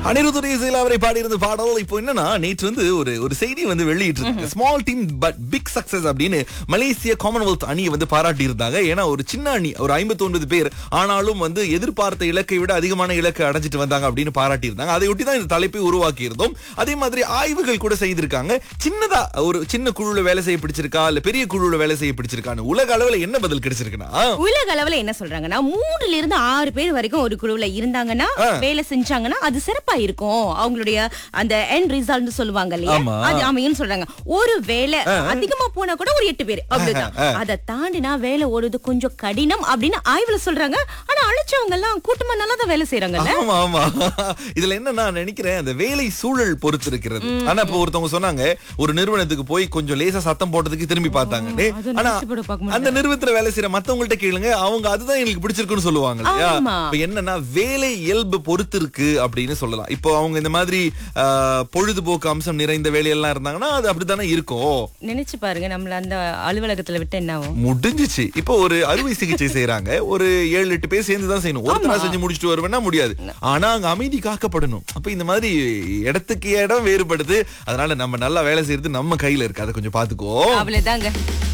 அனிருத் இசையில் அவரை பாடியிருந்த பாடல் இப்போ என்னன்னா நேற்று வந்து ஒரு ஒரு செய்தி வந்து வெளியிட்டு small team but big success அப்படின்னு மலேசிய காமன்வெல்த் அணியை வந்து பாராட்டி இருந்தாங்க ஏன்னா ஒரு சின்ன அணி ஒரு 59 பேர் ஆனாலும் வந்து எதிர்பார்த்த இலக்கை விட அதிகமான இலக்கை அடைஞ்சிட்டு வந்தாங்க அப்படின்னு பாராட்டி இருந்தாங்க அதையொட்டி தான் இந்த தலைப்பை உருவாக்கி இருந்தோம் அதே மாதிரி ஆய்வுகள் கூட செய்திருக்காங்க சின்னதா ஒரு சின்ன குழுல வேலை செய்ய பிடிச்சிருக்கா இல்ல பெரிய குழுல வேலை செய்ய பிடிச்சிருக்கான்னு உலக அளவுல என்ன பதில் கிடைச்சிருக்குன்னா உலக அளவுல என்ன சொல்றாங்கன்னா மூணுல இருந்து ஆறு பேர் வரைக்கும் ஒரு குழுவுல இருந்தாங்கன்னா வேலை செஞ்சாங்கன்னா அது சிறப்பா இருக்கும் அவங்களுடைய அந்த எண்ட் ரிசல்ட் சொல்லுவாங்க இல்லையா ஆமா. அது அமையும் சொல்றாங்க ஒரு வேலை அதிகமா போனா கூட ஒரு எட்டு பேர் அப்படிதான் அதை தாண்டினா வேலை ஓடுறது கொஞ்சம் கடினம் அப்படின்னு ஆய்வுல சொல்றாங்க ஆனா அழைச்சவங்க எல்லாம் கூட்டமா நல்லா தான் வேலை செய்யறாங்கல்ல ஆமா ஆமா இதுல என்ன நான் நினைக்கிறேன் அந்த வேலை சூழல் பொறுத்து இருக்கிறது ஆனா இப்ப ஒருத்தவங்க சொன்னாங்க ஒரு நிறுவனத்துக்கு போய் கொஞ்சம் லேசா சத்தம் போட்டதுக்கு திரும்பி பார்த்தாங்க அதை ஆனா நினைச்சு கூட பார்க்க அந்த நிறுவனத்துல வேலை செய்யற மத்தவங்கள்ட்ட கேளுங்க அவங்க அதுதான் எங்களுக்கு பிடிச்சிருக்குன்னு சொல்லுவாங்க இல்லையா ஆமா. இப்ப என்னன்னா வேலை இயல்பு பொறுத்து இருக்கு அப்படின்னு சொல்லலாம் இப்போ அவங்க இந்த மாதிரி ஆ, பொழுதுபோக்கு அம்சம் நிறைந்த வேலையெல்லாம் இருந்தாங்கன்னா அது அப்படித்தானே இருக்கும் நினைச்சு பாருங்க நம்மள அந்த அலுவலகத்துல விட்டு என்ன ஆகும் முடிஞ்சிச்சு இப்போ ஒரு அறுவை சிகிச்சை செய்யறாங்க ஒரு ஏழு எட்டு பேர் சேர்ந்து தான் செய்யணும் ஒருத்தரா செஞ்சு முடிச்சுட்டு வருவேன்னா முடியாது ஆனா அங்க அமைதி காக்கப்படணும் அப்ப இந்த மாதிரி இடத்துக்கு இடம் வேறுபடுது அதனால நம்ம நல்லா வேலை செய்யறது நம்ம கையில இருக்கு அதை கொஞ்சம் பாத்துக்கோ அவ்வளவுதாங்க